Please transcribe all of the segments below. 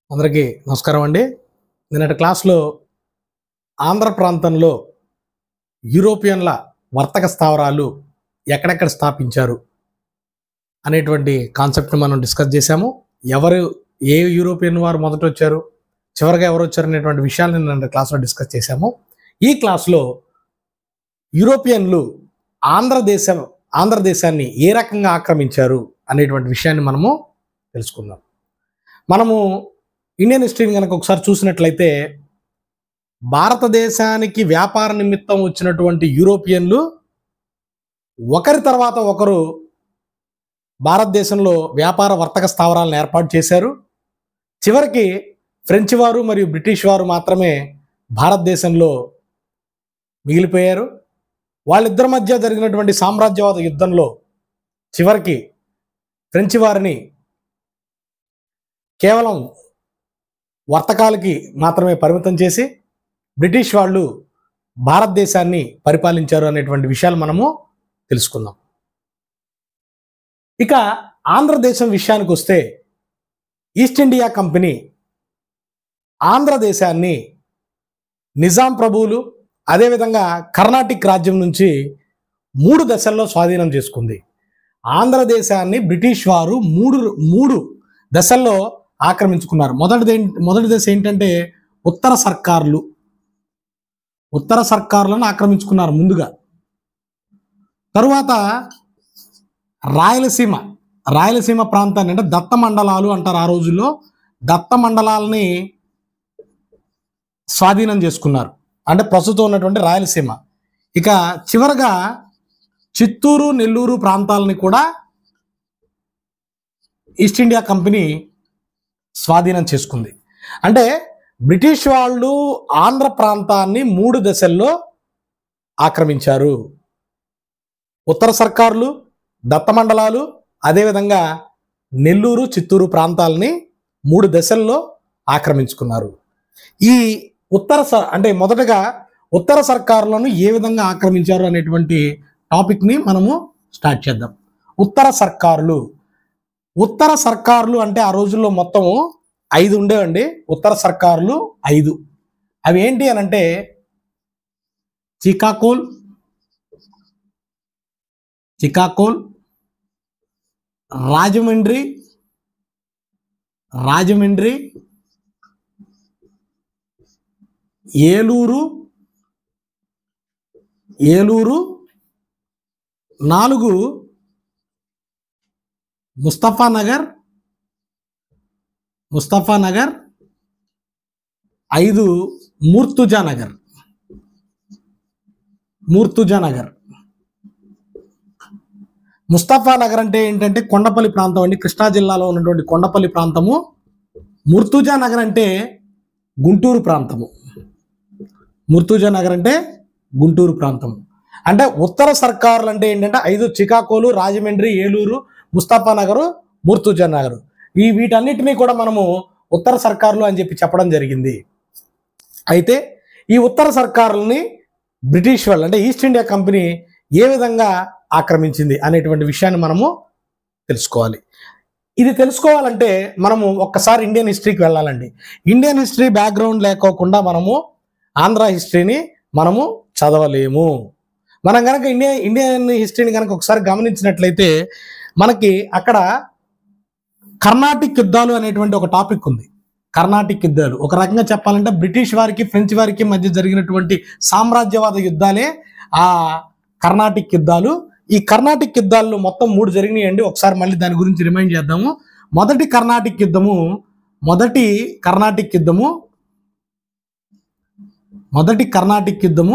అందరికీ నమస్కారం అండి నిన్నటి క్లాస్లో ఆంధ్ర ప్రాంతంలో యూరోపియన్ల వర్తక స్థావరాలు ఎక్కడెక్కడ స్థాపించారు అనేటువంటి కాన్సెప్ట్ని మనం డిస్కస్ చేశాము ఎవరు ఏ యూరోపియన్ వారు మొదట వచ్చారు చివరిగా ఎవరు వచ్చారు అనేటువంటి విషయాలను నిన్న క్లాస్లో డిస్కస్ చేశాము ఈ క్లాస్లో యూరోపియన్లు ఆంధ్రదేశం ఆంధ్రదేశాన్ని ఏ రకంగా ఆక్రమించారు అనేటువంటి విషయాన్ని మనము తెలుసుకుందాం మనము ఇండియన్ హిస్టరీని కనుక ఒకసారి చూసినట్లయితే భారతదేశానికి వ్యాపార నిమిత్తం వచ్చినటువంటి యూరోపియన్లు ఒకరి తర్వాత ఒకరు భారతదేశంలో వ్యాపార వర్తక స్థావరాలను ఏర్పాటు చేశారు చివరికి ఫ్రెంచ్ వారు మరియు బ్రిటిష్ వారు మాత్రమే భారతదేశంలో మిగిలిపోయారు వాళ్ళిద్దరి మధ్య జరిగినటువంటి సామ్రాజ్యవాద యుద్ధంలో చివరికి ఫ్రెంచ్ వారిని కేవలం వర్తకాలకి మాత్రమే పరిమితం చేసి బ్రిటిష్ వాళ్ళు భారతదేశాన్ని పరిపాలించారు అనేటువంటి విషయాలు మనము తెలుసుకుందాం ఇక ఆంధ్రదేశం విషయానికి వస్తే ఈస్ట్ ఇండియా కంపెనీ ఆంధ్రదేశాన్ని నిజాం ప్రభువులు అదేవిధంగా కర్ణాటిక్ రాజ్యం నుంచి మూడు దశల్లో స్వాధీనం చేసుకుంది ఆంధ్రదేశాన్ని బ్రిటిష్ వారు మూడు మూడు దశల్లో ఆక్రమించుకున్నారు మొదటిది ఏంటి- మొదటి దశ ఏంటంటే ఉత్తర సర్కార్లు ఉత్తర సర్కారులను ఆక్రమించుకున్నారు ముందుగా తరువాత రాయలసీమ రాయలసీమ ప్రాంతాన్ని అంటే దత్త మండలాలు అంటారు ఆ రోజుల్లో దత్త మండలాలని స్వాధీనం చేసుకున్నారు అంటే ప్రస్తుతం ఉన్నటువంటి రాయలసీమ ఇక చివరగా చిత్తూరు నెల్లూరు ప్రాంతాలని కూడా ఈస్ట్ ఇండియా కంపెనీ స్వాధీనం చేసుకుంది అంటే బ్రిటిష్ వాళ్ళు ఆంధ్ర ప్రాంతాన్ని మూడు దశల్లో ఆక్రమించారు ఉత్తర సర్కార్లు దత్త మండలాలు అదేవిధంగా నెల్లూరు చిత్తూరు ప్రాంతాలని మూడు దశల్లో ఆక్రమించుకున్నారు ఈ ఉత్తర స అంటే మొదటగా ఉత్తర సర్కారులను ఏ విధంగా ఆక్రమించారు అనేటువంటి టాపిక్ని మనము స్టార్ట్ చేద్దాం ఉత్తర సర్కారులు ఉత్తర సర్కారులు అంటే ఆ రోజుల్లో మొత్తము ఐదు ఉండేవండి ఉత్తర సర్కారులు ఐదు అవి ఏంటి అని అంటే చికాకోల్ చికాకోల్ రాజమండ్రి రాజమండ్రి ఏలూరు ఏలూరు నాలుగు ముస్తఫా నగర్ ముస్తఫా నగర్ ఐదు మూర్తుజా నగర్ మూర్తుజా నగర్ ముస్తఫా నగర్ అంటే ఏంటంటే కొండపల్లి ప్రాంతం అండి కృష్ణా జిల్లాలో ఉన్నటువంటి కొండపల్లి ప్రాంతము ముర్తుజా నగర్ అంటే గుంటూరు ప్రాంతము ముర్తుజా నగర్ అంటే గుంటూరు ప్రాంతం అంటే ఉత్తర సర్కారులు అంటే ఏంటంటే ఐదు చికాకోలు రాజమండ్రి ఏలూరు ముస్తఫా నగరు మూర్తుజా నగరు ఈ వీటన్నిటినీ కూడా మనము ఉత్తర సర్కారులు అని చెప్పి చెప్పడం జరిగింది అయితే ఈ ఉత్తర సర్కారులని బ్రిటిష్ వాళ్ళు అంటే ఈస్ట్ ఇండియా కంపెనీ ఏ విధంగా ఆక్రమించింది అనేటువంటి విషయాన్ని మనము తెలుసుకోవాలి ఇది తెలుసుకోవాలంటే మనము ఒక్కసారి ఇండియన్ హిస్టరీకి వెళ్ళాలండి ఇండియన్ హిస్టరీ బ్యాక్గ్రౌండ్ లేకోకుండా మనము ఆంధ్ర హిస్టరీని మనము చదవలేము మనం కనుక ఇండియా ఇండియన్ హిస్టరీని కనుక ఒకసారి గమనించినట్లయితే మనకి అక్కడ కర్ణాటిక్ యుద్ధాలు అనేటువంటి ఒక టాపిక్ ఉంది కర్ణాటిక్ యుద్ధాలు ఒక రకంగా చెప్పాలంటే బ్రిటిష్ వారికి ఫ్రెంచ్ వారికి మధ్య జరిగినటువంటి సామ్రాజ్యవాద యుద్ధాలే ఆ కర్ణాటిక్ యుద్ధాలు ఈ కర్ణాటిక్ యుద్ధాల్లో మొత్తం మూడు జరిగినాయండి ఒకసారి మళ్ళీ దాని గురించి రిమైండ్ చేద్దాము మొదటి కర్ణాటిక్ యుద్ధము మొదటి కర్ణాటిక్ యుద్ధము మొదటి కర్ణాటిక్ యుద్ధము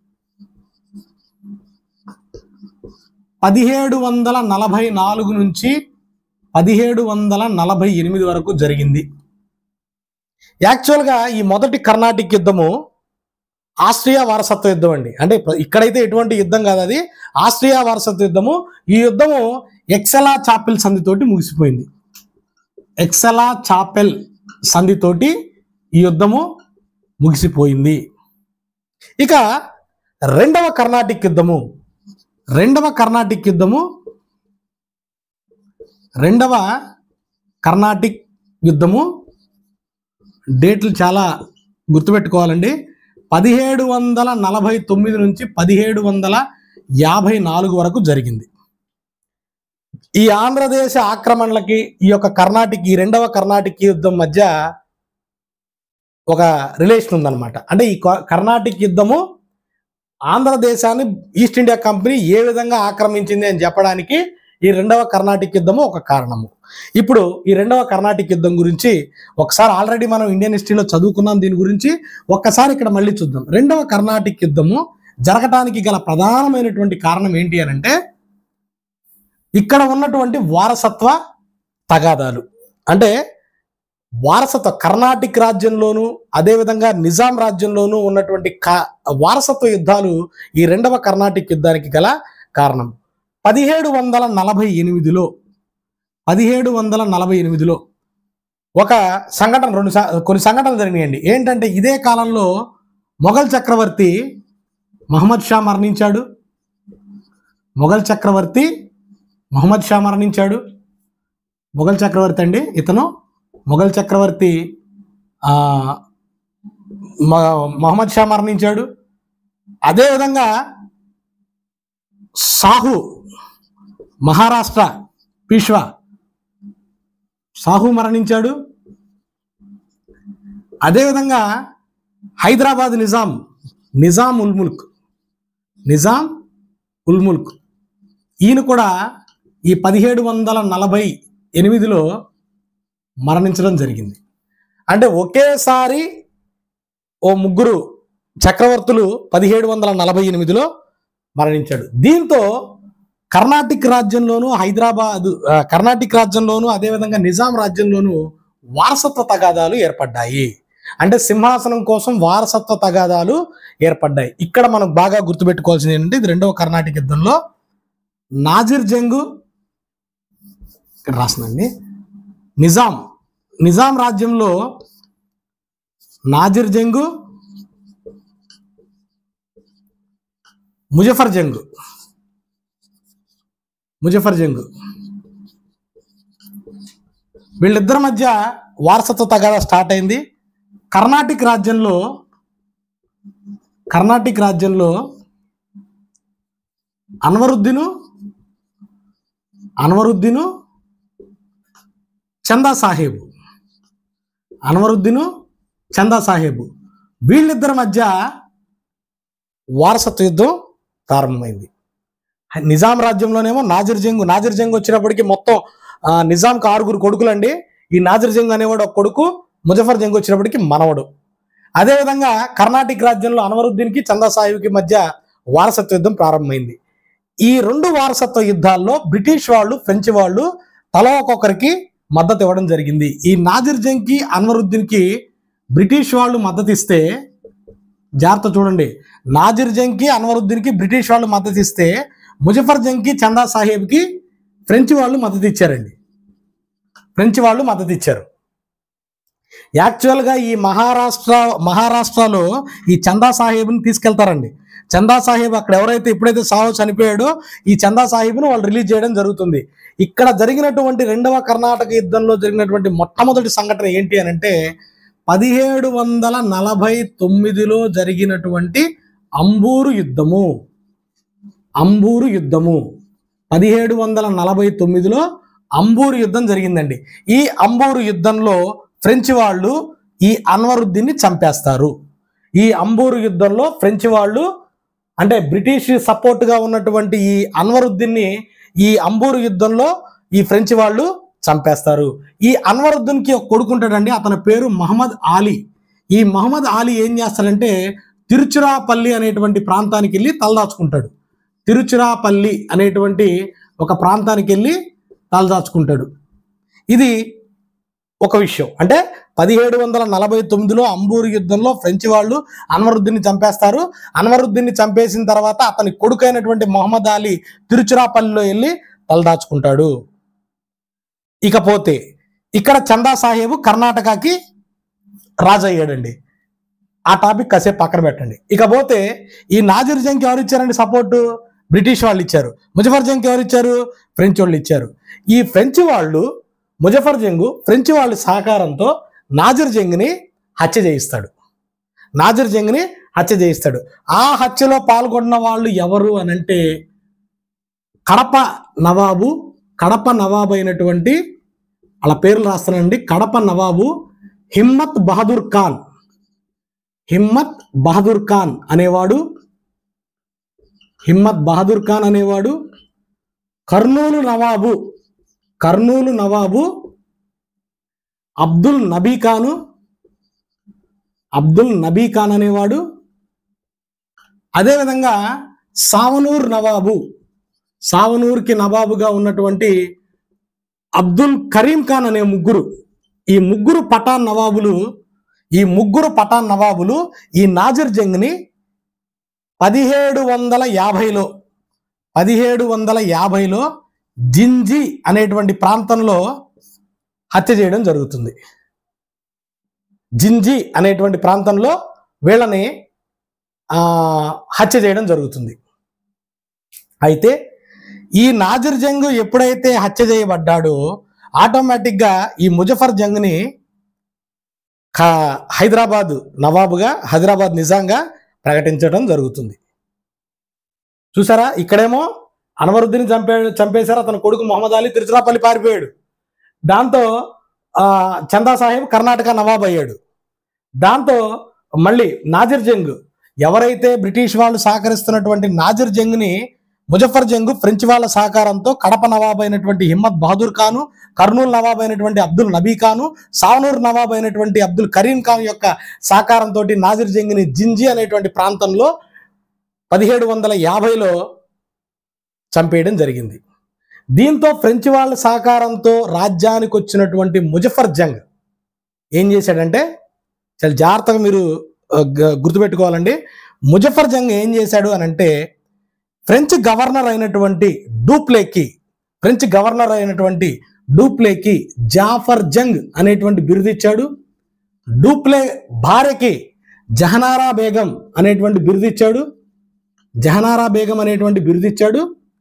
పదిహేడు వందల నలభై నాలుగు నుంచి పదిహేడు వందల నలభై ఎనిమిది వరకు జరిగింది యాక్చువల్గా ఈ మొదటి కర్ణాటిక్ యుద్ధము ఆస్ట్రియా వారసత్వ యుద్ధం అండి అంటే ఇప్పుడు ఇక్కడైతే ఎటువంటి యుద్ధం కాదు అది ఆస్ట్రియా వారసత్వ యుద్ధము ఈ యుద్ధము ఎక్సెలా చాపెల్ సంధితోటి ముగిసిపోయింది ఎక్సెలా చాపెల్ సంధితోటి ఈ యుద్ధము ముగిసిపోయింది ఇక రెండవ కర్ణాటిక్ యుద్ధము రెండవ కర్ణాటిక్ యుద్ధము రెండవ కర్ణాటిక్ యుద్ధము డేట్లు చాలా గుర్తుపెట్టుకోవాలండి పదిహేడు వందల నలభై తొమ్మిది నుంచి పదిహేడు వందల యాభై నాలుగు వరకు జరిగింది ఈ ఆంధ్రదేశ ఆక్రమణలకి ఈ యొక్క కర్ణాటిక్ ఈ రెండవ కర్ణాటిక్ యుద్ధం మధ్య ఒక రిలేషన్ ఉందన్నమాట అంటే ఈ క- కర్ణాటిక్ యుద్ధము ఆంధ్రదేశాన్ని ఈస్ట్ ఇండియా కంపెనీ ఏ విధంగా ఆక్రమించింది అని చెప్పడానికి ఈ రెండవ కర్ణాటిక్ యుద్ధము ఒక కారణము ఇప్పుడు ఈ రెండవ కర్ణాటిక్ యుద్ధం గురించి ఒకసారి ఆల్రెడీ మనం ఇండియన్ హిస్టరీలో చదువుకున్నాం దీని గురించి ఒక్కసారి ఇక్కడ మళ్ళీ చూద్దాం రెండవ కర్ణాటిక్ యుద్ధము జరగటానికి గల ప్రధానమైనటువంటి కారణం ఏంటి అని అంటే ఇక్కడ ఉన్నటువంటి వారసత్వ తగాదాలు అంటే వారసత్వ కర్ణాటిక్ రాజ్యంలోను అదేవిధంగా నిజాం రాజ్యంలోనూ ఉన్నటువంటి కా వారసత్వ యుద్ధాలు ఈ రెండవ కర్ణాటిక్ యుద్ధానికి గల కారణం పదిహేడు వందల నలభై ఎనిమిదిలో పదిహేడు వందల నలభై ఎనిమిదిలో ఒక సంఘటన రెండు స- కొన్ని సంఘటనలు జరిగినాయండి ఏంటంటే ఇదే కాలంలో మొఘల్ చక్రవర్తి మహమ్మద్ షా మరణించాడు మొఘల్ చక్రవర్తి మహమ్మద్ షా మరణించాడు మొఘల్ చక్రవర్తి అండి ఇతను మొఘల్ చక్రవర్తి ఆ, మ- మహమ్మద్ షా మరణించాడు అదేవిధంగా సాహు మహారాష్ట్ర పీష్వా సాహు మరణించాడు అదేవిధంగా హైదరాబాద్ నిజాం నిజాం ఉల్ ముల్క్ నిజాం ఉల్ ముల్క్ ఈయన కూడా ఈ పదిహేడు వందల నలభై ఎనిమిదిలో మరణించడం జరిగింది అంటే ఒకేసారి ఓ ముగ్గురు చక్రవర్తులు పదిహేడు వందల నలభై ఎనిమిదిలో మరణించాడు దీంతో కర్ణాటిక్ రాజ్యంలోను హైదరాబాద్ ఆ, కర్ణాటిక్ రాజ్యంలోను అదేవిధంగా నిజాం రాజ్యంలోను వారసత్వ తగాదాలు ఏర్పడ్డాయి అంటే సింహాసనం కోసం వారసత్వ తగాదాలు ఏర్పడ్డాయి ఇక్కడ మనం బాగా గుర్తుపెట్టుకోవాల్సింది ఏంటంటే ఇది రెండవ కర్ణాటక యుద్ధంలో నాజిర్ జంగు ఇక్కడ రాసిందండి నిజాం నిజాం రాజ్యంలో నాజిర్ జంగు ముజఫర్ జంగు ముజఫర్ జంగు వీళ్ళిద్దరి మధ్య వారసత్వ తగాదా స్టార్ట్ అయింది కర్ణాటిక్ రాజ్యంలో కర్ణాటిక్ రాజ్యంలో అన్వరుద్దీను అన్వరుద్దీను చందా సాహేబు అన్వరుద్దీను చందా సాహేబు వీళ్ళిద్దరి మధ్య వారసత్వ యుద్ధం ప్రారంభమైంది నిజాం రాజ్యంలోనేమో నాజిర్ జంగ్ నాజిర్ జంగ్ వచ్చినప్పటికీ మొత్తం ఆ, నిజాంకి ఆరుగురు కొడుకులండి ఈ నాజిర్ జంగ్ అనేవాడు ఒక కొడుకు ముజఫర్ జంగ్ వచ్చినప్పటికీ మనవడు అదేవిధంగా కర్ణాటిక్ రాజ్యంలో అన్వరుద్దీన్కి చందా సాహిబ్కి మధ్య వారసత్వ యుద్ధం ప్రారంభమైంది ఈ రెండు వారసత్వ యుద్ధాల్లో బ్రిటిష్ వాళ్ళు ఫ్రెంచ్ వాళ్ళు తల ఒక్కొక్కరికి మద్దతు ఇవ్వడం జరిగింది ఈ నాజిర్ జంగ్కి అన్వరుద్దీన్కి బ్రిటిష్ వాళ్ళు మద్దతు ఇస్తే జాగ్రత్త చూడండి నాజిర్ జంగ్కి అన్వరుద్దీన్కి బ్రిటిష్ వాళ్ళు మద్దతు ఇస్తే ముజఫర్ జంగ్కి చందా సాహెబ్కి ఫ్రెంచ్ వాళ్ళు మద్దతు ఇచ్చారండి ఫ్రెంచ్ వాళ్ళు మద్దతు ఇచ్చారు యాక్చువల్గా ఈ మహారాష్ట్ర మహారాష్ట్రలో ఈ చందా సాహెబ్ని తీసుకెళ్తారండి చందా సాహెబ్ అక్కడ ఎవరైతే ఎప్పుడైతే సాహో చనిపోయాడో ఈ చందా సాహెబ్ను వాళ్ళు రిలీజ్ చేయడం జరుగుతుంది ఇక్కడ జరిగినటువంటి రెండవ కర్ణాటక యుద్ధంలో జరిగినటువంటి మొట్టమొదటి సంఘటన ఏంటి అని అంటే పదిహేడు వందల నలభై తొమ్మిదిలో జరిగినటువంటి అంబూరు యుద్ధము అంబూరు యుద్ధము పదిహేడు వందల నలభై తొమ్మిదిలో అంబూరు యుద్ధం జరిగిందండి ఈ అంబూరు యుద్ధంలో ఫ్రెంచ్ వాళ్ళు ఈ అన్వరుద్దీన్ని చంపేస్తారు ఈ అంబూరు యుద్ధంలో ఫ్రెంచ్ వాళ్ళు అంటే బ్రిటిష్ సపోర్ట్గా ఉన్నటువంటి ఈ అన్వరుద్దీన్ని ఈ అంబూరు యుద్ధంలో ఈ ఫ్రెంచ్ వాళ్ళు చంపేస్తారు ఈ అన్వరుద్దీన్కి ఒక కొడుకు ఉంటాడండి అతని పేరు మహమ్మద్ ఆలీ ఈ మహమ్మద్ ఆలీ ఏం చేస్తాడంటే తిరుచురాపల్లి అనేటువంటి ప్రాంతానికి వెళ్ళి తలదాచుకుంటాడు తిరుచురాపల్లి అనేటువంటి ఒక ప్రాంతానికి వెళ్ళి తలదాచుకుంటాడు ఇది ఒక విషయం అంటే పదిహేడు వందల నలభై తొమ్మిదిలో అంబూరు యుద్ధంలో ఫ్రెంచ్ వాళ్ళు అన్వరుద్దీన్ని చంపేస్తారు అన్వరుద్దీన్ని చంపేసిన తర్వాత అతని కొడుకైనటువంటి మొహమ్మద్ అలీ తిరుచురాపల్లిలో వెళ్ళి తలదాచుకుంటాడు ఇకపోతే ఇక్కడ చందా సాహేబు కర్ణాటకకి రాజు అయ్యాడండి ఆ టాపిక్ కాసేపు పక్కన పెట్టండి ఇకపోతే ఈ నాజిర్ జంగ్కి ఎవరు ఇచ్చారండి సపోర్టు బ్రిటిష్ వాళ్ళు ఇచ్చారు ముజఫర్ జంగ్కి ఎవరు ఇచ్చారు ఫ్రెంచ్ వాళ్ళు ఇచ్చారు ఈ ఫ్రెంచ్ వాళ్ళు ముజఫర్ జంగు ఫ్రెంచ్ వాళ్ళ సహకారంతో నాజిర్ జంగ్ని హత్య చేయిస్తాడు నాజర్ జంగ్ని హత్య చేయిస్తాడు ఆ హత్యలో పాల్గొన్న వాళ్ళు ఎవరు అని అంటే కడప నవాబు కడప నవాబు అయినటువంటి వాళ్ళ పేర్లు రాస్తానండి కడప నవాబు హిమ్మత్ బహదూర్ ఖాన్ హిమ్మత్ బహదూర్ ఖాన్ అనేవాడు హిమ్మత్ బహదూర్ ఖాన్ అనేవాడు కర్నూలు నవాబు కర్నూలు నవాబు అబ్దుల్ నబీ ఖాను అబ్దుల్ నబీ ఖాన్ అనేవాడు అదేవిధంగా సావనూర్ నవాబు సావనూర్కి నవాబుగా ఉన్నటువంటి అబ్దుల్ కరీం ఖాన్ అనే ముగ్గురు ఈ ముగ్గురు పఠాన్ నవాబులు ఈ ముగ్గురు పఠాన్ నవాబులు ఈ నాజర్ జంగ్ని పదిహేడు వందల యాభైలో పదిహేడు వందల యాభైలో జింజి అనేటువంటి ప్రాంతంలో హత్య చేయడం జరుగుతుంది జింజి అనేటువంటి ప్రాంతంలో వీళ్ళని ఆ, హత్య చేయడం జరుగుతుంది అయితే ఈ నాజర్ జంగ్ ఎప్పుడైతే హత్య చేయబడ్డాడో ఆటోమేటిక్గా ఈ ముజఫర్ జంగ్ని ఖా- హైదరాబాద్ నవాబుగా హైదరాబాద్ నిజాంగా ప్రకటించడం జరుగుతుంది చూసారా ఇక్కడేమో అన్వరుద్దీన్ చంపే చంపేశారు అతని కొడుకు మొహమ్మద్ అలీ తిరుచిరాపల్లి పారిపోయాడు దాంతో ఆ, చందా సాహెబ్ కర్ణాటక నవాబ్ అయ్యాడు దాంతో మళ్ళీ నాజిర్ జంగ్ ఎవరైతే బ్రిటిష్ వాళ్ళు సహకరిస్తున్నటువంటి నాజిర్ జంగ్ని ముజఫర్ జంగ్ ఫ్రెంచ్ వాళ్ళ సహకారంతో కడప నవాబ్ అయినటువంటి హిమ్మత్ బహదూర్ ఖాను కర్నూలు నవాబ్ అయినటువంటి అబ్దుల్ నబీ ఖాను సావనూర్ నవాబ్ అయినటువంటి అబ్దుల్ కరీం ఖాన్ యొక్క సహకారంతో నాజిర్ జంగ్ని జింజి అనేటువంటి ప్రాంతంలో పదిహేడు వందల యాభైలో చంపేయడం జరిగింది దీంతో ఫ్రెంచ్ వాళ్ళ సహకారంతో రాజ్యానికి వచ్చినటువంటి ముజఫర్ జంగ్ ఏం చేశాడంటే చాలా జాగ్రత్తగా మీరు ఆ, గ- గుర్తుపెట్టుకోవాలండి ముజఫర్ జంగ్ ఏం చేశాడు అని అంటే ఫ్రెంచ్ గవర్నర్ అయినటువంటి డూప్లేకి ఫ్రెంచ్ గవర్నర్ అయినటువంటి డూప్లేకి జాఫర్ జంగ్ అనేటువంటి బిరుదు ఇచ్చాడు డూప్లే భార్యకి జహనారా బేగం అనేటువంటి బిరుదు ఇచ్చాడు జహనారా బేగం అనేటువంటి బిరుదు ఇచ్చాడు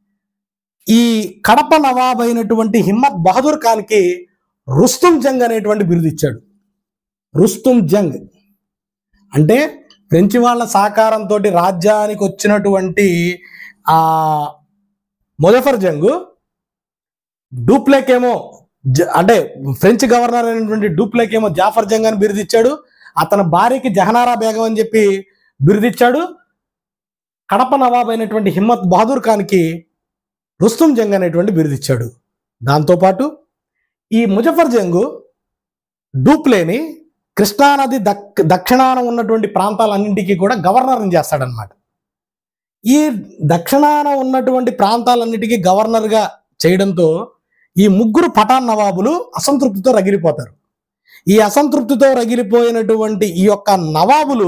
ఈ కడప నవాబ్ అయినటువంటి హిమ్మత్ బహదూర్ ఖాన్కి రుస్తుం జంగ్ అనేటువంటి బిరుదు ఇచ్చాడు రుస్తుం జంగ్ అంటే ఫ్రెంచ్ వాళ్ళ సహకారంతో రాజ్యానికి వచ్చినటువంటి ఆ ముజఫర్ జంగు డూప్లేక్ ఏమో జ- అంటే ఫ్రెంచ్ గవర్నర్ అయినటువంటి డూప్లేక్ ఏమో జాఫర్ జంగ్ అని బిరుదిచ్చాడు అతని భార్యకి జహనారా బేగం అని చెప్పి బిరుదిచ్చాడు కడప నవాబ్ అయినటువంటి హిమ్మత్ బహదూర్ ఖాన్కి రుస్తుం జంగ్ అనేటువంటి బిరుదిచ్చాడు దాంతోపాటు ఈ ముజఫర్ జంగు డూప్లేని కృష్ణానది దక్ దక్షిణాన ఉన్నటువంటి ప్రాంతాలన్నింటికీ కూడా గవర్నర్ని చేస్తాడనమాట ఈ దక్షిణాన ఉన్నటువంటి ప్రాంతాలన్నిటికీ గవర్నర్గా చేయడంతో ఈ ముగ్గురు పఠాన్ నవాబులు అసంతృప్తితో రగిలిపోతారు ఈ అసంతృప్తితో రగిలిపోయినటువంటి ఈ యొక్క నవాబులు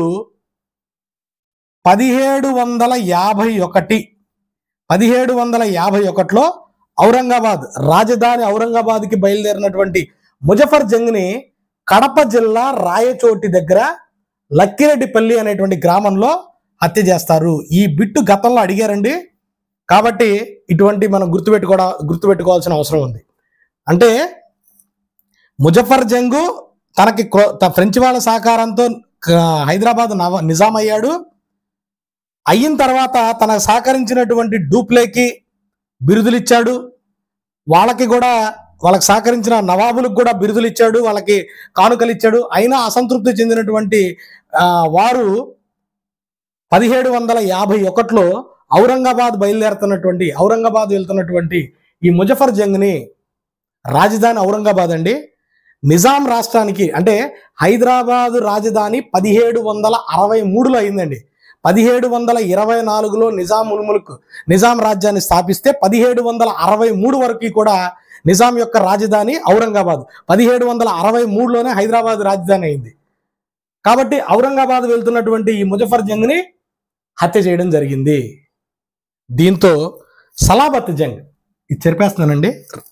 పదిహేడు వందల యాభై ఒకటి పదిహేడు వందల యాభై ఒకటిలో ఔరంగాబాద్ రాజధాని ఔరంగాబాద్కి బయలుదేరినటువంటి ముజఫర్ జంగ్ని కడప జిల్లా రాయచోటి దగ్గర లక్కిరెడ్డిపల్లి అనేటువంటి గ్రామంలో హత్య చేస్తారు ఈ బిట్టు గతంలో అడిగారండి కాబట్టి ఇటువంటి మనం గుర్తుపెట్టుకోవడం గుర్తుపెట్టుకోవాల్సిన అవసరం ఉంది అంటే ముజఫర్ జంగు తనకి క్రో- త- ఫ్రెంచ్ వాళ్ళ సహకారంతో క- హైదరాబాద్ నవ నిజాం అయ్యాడు అయిన తర్వాత తనకు సహకరించినటువంటి డూప్లేకి బిరుదులు ఇచ్చాడు వాళ్ళకి కూడా వాళ్ళకి సహకరించిన నవాబులకు కూడా బిరుదులు ఇచ్చాడు వాళ్ళకి కానుకలు ఇచ్చాడు అయినా అసంతృప్తి చెందినటువంటి ఆ, వారు పదిహేడు వందల యాభై ఒకటిలో ఔరంగాబాద్ బయలుదేరుతున్నటువంటి ఔరంగాబాద్ వెళ్తున్నటువంటి ఈ ముజఫర్ జంగ్ని రాజధాని ఔరంగాబాద్ అండి నిజాం రాష్ట్రానికి అంటే హైదరాబాదు రాజధాని పదిహేడు వందల అరవై మూడులో అయిందండి పదిహేడు వందల ఇరవై నాలుగులో నిజాం ఉల్ముల్క్ నిజాం రాజ్యాన్ని స్థాపిస్తే పదిహేడు వందల అరవై మూడు వరకు కూడా నిజాం యొక్క రాజధాని ఔరంగాబాద్ పదిహేడు వందల అరవై మూడులోనే హైదరాబాద్ రాజధాని అయింది కాబట్టి ఔరంగాబాద్ వెళ్తున్నటువంటి ఈ ముజఫర్ జంగ్ని హత్య చేయడం జరిగింది దీంతో సలాబత్ జంగ్ ఇది చెరిపేస్తున్నానండి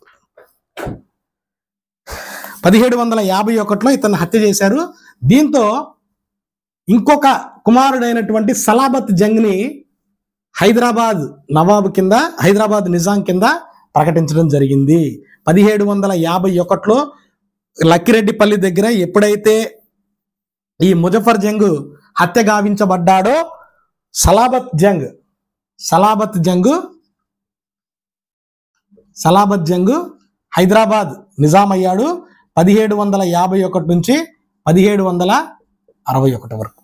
పదిహేడు వందల యాభై ఒకటిలో ఇతన్ని హత్య చేశారు దీంతో ఇంకొక కుమారుడైనటువంటి సలాబత్ జంగ్ని హైదరాబాద్ నవాబు కింద హైదరాబాద్ నిజాం కింద ప్రకటించడం జరిగింది పదిహేడు వందల యాభై ఒకటిలో లక్కిరెడ్డిపల్లి దగ్గర ఎప్పుడైతే ఈ ముజఫర్ జంగ్ హత్య గావించబడ్డాడో సలాబత్ జంగ్ సలాబత్ జంగు సలాబత్ జంగ్ హైదరాబాద్ నిజాం అయ్యాడు పదిహేడు వందల యాభై ఒకటి నుంచి పదిహేడు వందల అరవై ఒకటి వరకు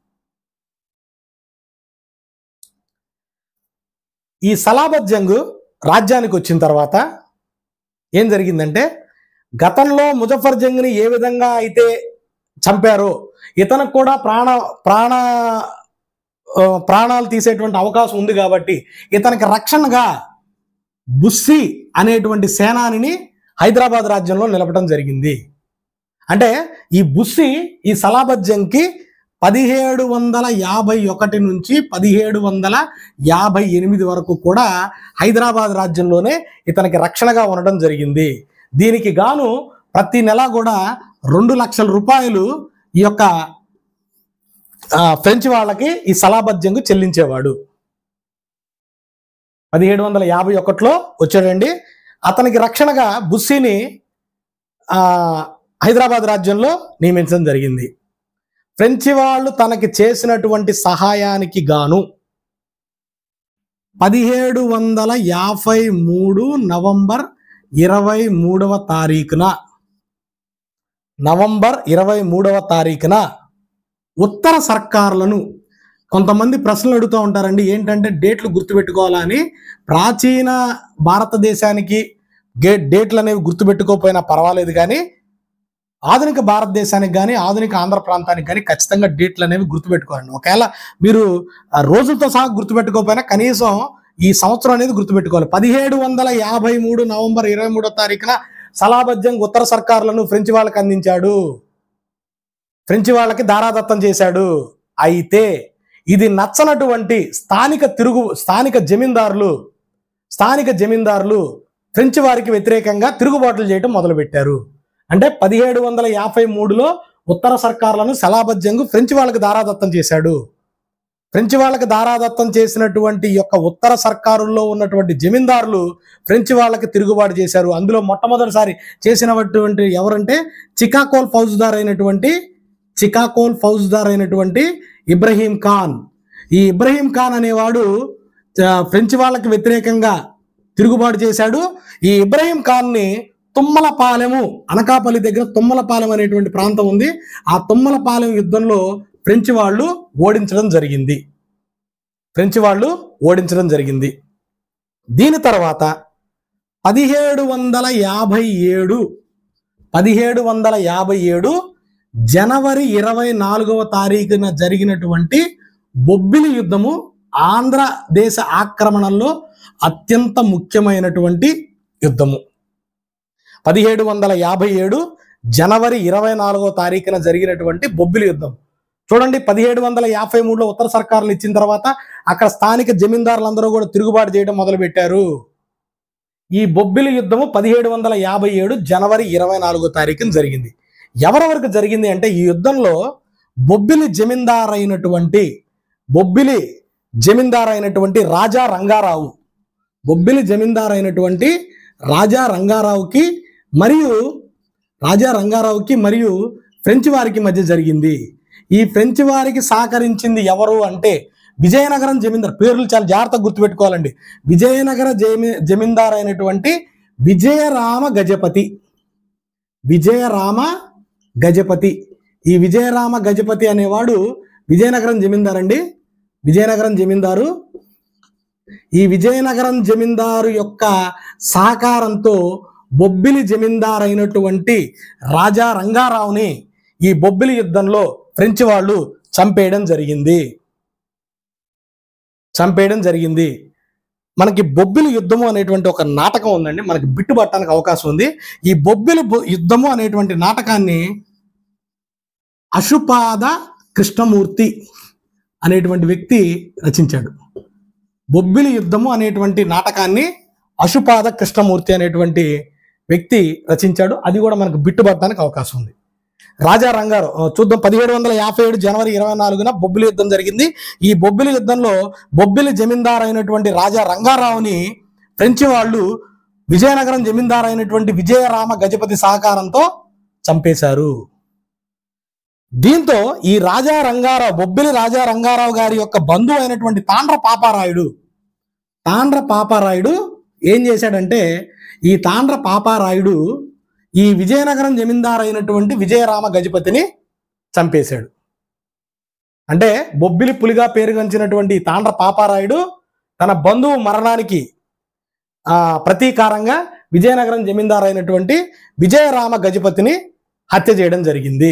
ఈ సలాబత్ జంగ్ రాజ్యానికి వచ్చిన తర్వాత ఏం జరిగిందంటే గతంలో ముజఫర్ జంగ్ని ఏ విధంగా అయితే చంపారో ఇతనికి కూడా ప్రాణ ప్రాణ ఆ, ప్రాణాలు తీసేటువంటి అవకాశం ఉంది కాబట్టి ఇతనికి రక్షణగా బుస్సి అనేటువంటి సేనానిని హైదరాబాద్ రాజ్యంలో నిలపడం జరిగింది అంటే ఈ బుస్సి ఈ సలాబత్ జంగ్కి పదిహేడు వందల యాభై ఒకటి నుంచి పదిహేడు వందల యాభై ఎనిమిది వరకు కూడా హైదరాబాద్ రాజ్యంలోనే ఇతనికి రక్షణగా ఉండడం జరిగింది దీనికి గాను ప్రతి నెల కూడా రెండు లక్షల రూపాయలు ఈ యొక్క ఆ, ఫ్రెంచ్ వాళ్ళకి ఈ సలాబత్ జంగ్ చెల్లించేవాడు పదిహేడు వందల యాభై ఒకటిలో వచ్చాడండి అతనికి రక్షణగా బుస్సీని ఆ, హైదరాబాద్ రాజ్యంలో నియమించడం జరిగింది ఫ్రెంచి వాళ్ళు తనకి చేసినటువంటి సహాయానికి గాను పదిహేడు వందల యాభై మూడు నవంబర్ ఇరవై మూడవ తారీఖున నవంబర్ ఇరవై మూడవ తారీఖున ఉత్తర సర్కారులను కొంతమంది ప్రశ్నలు అడుగుతూ ఉంటారండి ఏంటంటే డేట్లు గుర్తుపెట్టుకోవాలా అని ప్రాచీన భారతదేశానికి గే డేట్లు అనేవి గుర్తుపెట్టుకోకపోయినా పర్వాలేదు కానీ ఆధునిక భారతదేశానికి కానీ ఆధునిక ఆంధ్ర ప్రాంతానికి కానీ ఖచ్చితంగా డేట్లు అనేవి గుర్తుపెట్టుకోవాలండి ఒకవేళ మీరు ఆ రోజులతో సహా గుర్తుపెట్టుకోకపోయినా కనీసం ఈ సంవత్సరం అనేది గుర్తుపెట్టుకోవాలి పదిహేడు వందల యాభై మూడు నవంబర్ ఇరవై మూడో తారీఖున సలాబజ్జంగ్ ఉత్తర సర్కారులను ఫ్రెంచ్ వాళ్ళకి అందించాడు ఫ్రెంచ్ వాళ్ళకి దారాదత్తం చేశాడు అయితే ఇది నచ్చనటువంటి స్థానిక తిరుగు స్థానిక జమీందారులు స్థానిక జమీందారులు ఫ్రెంచ్ వారికి వ్యతిరేకంగా తిరుగుబాట్లు చేయడం మొదలుపెట్టారు అంటే పదిహేడు వందల యాభై మూడులో ఉత్తర సర్కారులను సలాబజ్జంగు ఫ్రెంచ్ వాళ్ళకి దారాదత్తం చేశాడు ఫ్రెంచ్ వాళ్ళకి దారాదత్తం చేసినటువంటి ఈ యొక్క ఉత్తర సర్కారుల్లో ఉన్నటువంటి జమీందారులు ఫ్రెంచ్ వాళ్ళకి తిరుగుబాటు చేశారు అందులో మొట్టమొదటిసారి చేసినటువంటి ఎవరంటే చికాకోల్ ఫౌజ్దార్ అయినటువంటి చికాకోల్ ఫౌజ్దార్ అయినటువంటి ఇబ్రహీం ఖాన్ ఈ ఇబ్రహీం ఖాన్ అనేవాడు ఆ, ఫ్రెంచ్ వాళ్ళకి వ్యతిరేకంగా తిరుగుబాటు చేశాడు ఈ ఇబ్రహీం ఖాన్ని తుమ్మలపాలెము అనకాపల్లి దగ్గర తుమ్మలపాలెం అనేటువంటి ప్రాంతం ఉంది ఆ తుమ్మలపాలెం యుద్ధంలో ఫ్రెంచ్ వాళ్ళు ఓడించడం జరిగింది ఫ్రెంచ్ వాళ్ళు ఓడించడం జరిగింది దీని తర్వాత పదిహేడు వందల యాభై ఏడు పదిహేడు వందల యాభై ఏడు జనవరి ఇరవై నాలుగవ తారీఖున జరిగినటువంటి బొబ్బిలి యుద్ధము ఆంధ్రదేశ ఆక్రమణలో అత్యంత ముఖ్యమైనటువంటి యుద్ధము పదిహేడు వందల యాభై ఏడు జనవరి ఇరవై నాలుగో తారీఖున జరిగినటువంటి బొబ్బిలి యుద్ధం చూడండి పదిహేడు వందల యాభై మూడులో ఉత్తర సర్కారులు ఇచ్చిన తర్వాత అక్కడ స్థానిక జమీందారులందరూ కూడా తిరుగుబాటు చేయడం మొదలుపెట్టారు ఈ బొబ్బిలి యుద్ధము పదిహేడు వందల యాభై ఏడు జనవరి ఇరవై నాలుగో తారీఖున జరిగింది ఎవరెవరికి జరిగింది అంటే ఈ యుద్ధంలో బొబ్బిలి జమీందార్ అయినటువంటి బొబ్బిలి జమీందార్ అయినటువంటి రాజా రంగారావు బొబ్బిలి జమీందార్ అయినటువంటి రాజా రంగారావుకి మరియు రాజా రంగారావుకి మరియు ఫ్రెంచ్ వారికి మధ్య జరిగింది ఈ ఫ్రెంచ్ వారికి సహకరించింది ఎవరు అంటే విజయనగరం జమీందార్ పేర్లు చాలా జాగ్రత్తగా గుర్తుపెట్టుకోవాలండి విజయనగర జమీ జమీందార్ అయినటువంటి విజయరామ గజపతి విజయరామ గజపతి ఈ విజయరామ గజపతి అనేవాడు విజయనగరం జమీందార్ అండి విజయనగరం జమీందారు ఈ విజయనగరం జమీందారు యొక్క సహకారంతో బొబ్బిలి జమీందార్ అయినటువంటి రాజా రంగారావుని ఈ బొబ్బిలి యుద్ధంలో ఫ్రెంచ్ వాళ్ళు చంపేయడం జరిగింది చంపేయడం జరిగింది మనకి బొబ్బిలి యుద్ధము అనేటువంటి ఒక నాటకం ఉందండి మనకి బిట్టుబట్టడానికి అవకాశం ఉంది ఈ బొబ్బిలి బొ- యుద్ధము అనేటువంటి నాటకాన్ని అశుపాద కృష్ణమూర్తి అనేటువంటి వ్యక్తి రచించాడు బొబ్బిలి యుద్ధము అనేటువంటి నాటకాన్ని అశుపాద కృష్ణమూర్తి అనేటువంటి వ్యక్తి రచించాడు అది కూడా మనకు బిట్టుబట్టడానికి అవకాశం ఉంది రాజా రంగారావు ఆ, చూద్దాం పదిహేడు వందల యాభై ఏడు జనవరి ఇరవై నాలుగున బొబ్బిలి యుద్ధం జరిగింది ఈ బొబ్బిలి యుద్ధంలో బొబ్బిలి జమీందార్ అయినటువంటి రాజా రంగారావుని ఫ్రెంచ్ వాళ్ళు విజయనగరం జమీందార్ అయినటువంటి విజయరామ గజపతి సహకారంతో చంపేశారు దీంతో ఈ రాజా రంగారావు బొబ్బిలి రాజా రంగారావు గారి యొక్క బంధువు అయినటువంటి తాండ్ర పాపారాయుడు తాండ్ర పాపారాయుడు ఏం చేశాడంటే ఈ తాండ్ర పాపారాయుడు ఈ విజయనగరం జమీందారు అయినటువంటి విజయరామ గజపతిని చంపేశాడు అంటే బొబ్బిలి పులిగా పేరుగంచినటువంటి ఈ తాండ్ర పాపారాయుడు తన బంధువు మరణానికి ఆ, ప్రతీకారంగా విజయనగరం జమీందారు అయినటువంటి విజయరామ గజపతిని హత్య చేయడం జరిగింది